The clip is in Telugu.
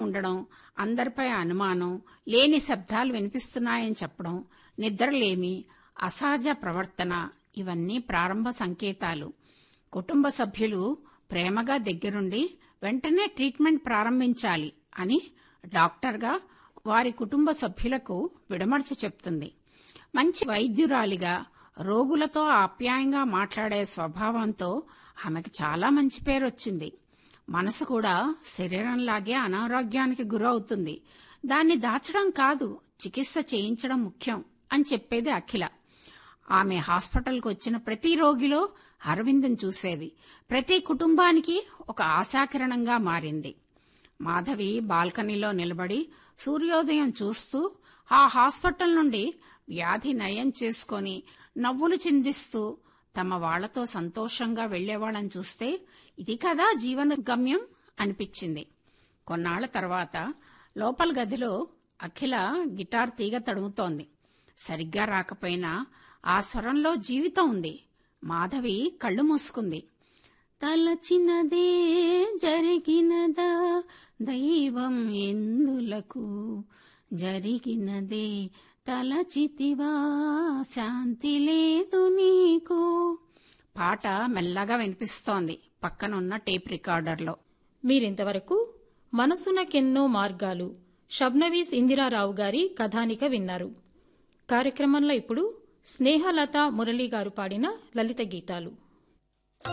ఉండడం అందరిపై అనుమానం లేని శబ్దాలు వినిపిస్తున్నాయని చెప్పడం నిద్రలేమి అసహజ ప్రవర్తన ఇవన్నీ ప్రారంభ సంకేతాలు కుటుంబ సభ్యులు ప్రేమగా దగ్గరుండి వెంటనే ట్రీట్మెంట్ ప్రారంభించాలి అని డాక్టర్గా వారి కుటుంబ సభ్యులకు విడమర్చి చెప్తుంది మంచి వైద్యురాలిగా రోగులతో ఆప్యాయంగా మాట్లాడే స్వభావంతో ఆమెకు చాలా మంచి పేరు వచ్చింది మనసు కూడా శరీరంలాగే అనారోగ్యానికి గురవుతుంది దాన్ని దాచడం కాదు చికిత్స చేయించడం ముఖ్యం అని చెప్పేది అఖిల ఆమె హాస్పిటల్కు వచ్చిన ప్రతి రోగిలో అరవిందం చూసేది ప్రతి కుటుంబానికి ఒక ఆశాకిరణంగా మారింది మాధవి బాల్కనీలో నిలబడి సూర్యోదయం చూస్తూ ఆ హాస్పిటల్ నుండి వ్యాధి నయం చేసుకొని నవ్వులు చిందిస్తూ తమ వాళ్లతో సంతోషంగా వెళ్లేవాళ్ళని చూస్తే ఇది కదా జీవన గమ్యం అనిపించింది కొన్నాళ్ల తర్వాత లోపల గదిలో అఖిల గిటార్ తీగ తడుముతోంది సరిగ్గా రాకపోయినా ఆ స్వరంలో జీవితం ఉంది మాధవి కళ్ళు మూసుకుంది తలచినదే జరిగినదా దైవం ఎందులకు జరిగినదే తలచితివా శాంతి లేదు నీకు పాట మెల్లగా వినిపిస్తోంది పక్కనున్న టేప్ రికార్డర్లో మీరింతవరకు మనసునకెన్నో మార్గాలు షబ్నవీస్ ఇందిరారావు గారి కథానిక విన్నారు కార్యక్రమంలో ఇప్పుడు స్నేహలత మురళీ గారు పాడిన లలిత గీతాలు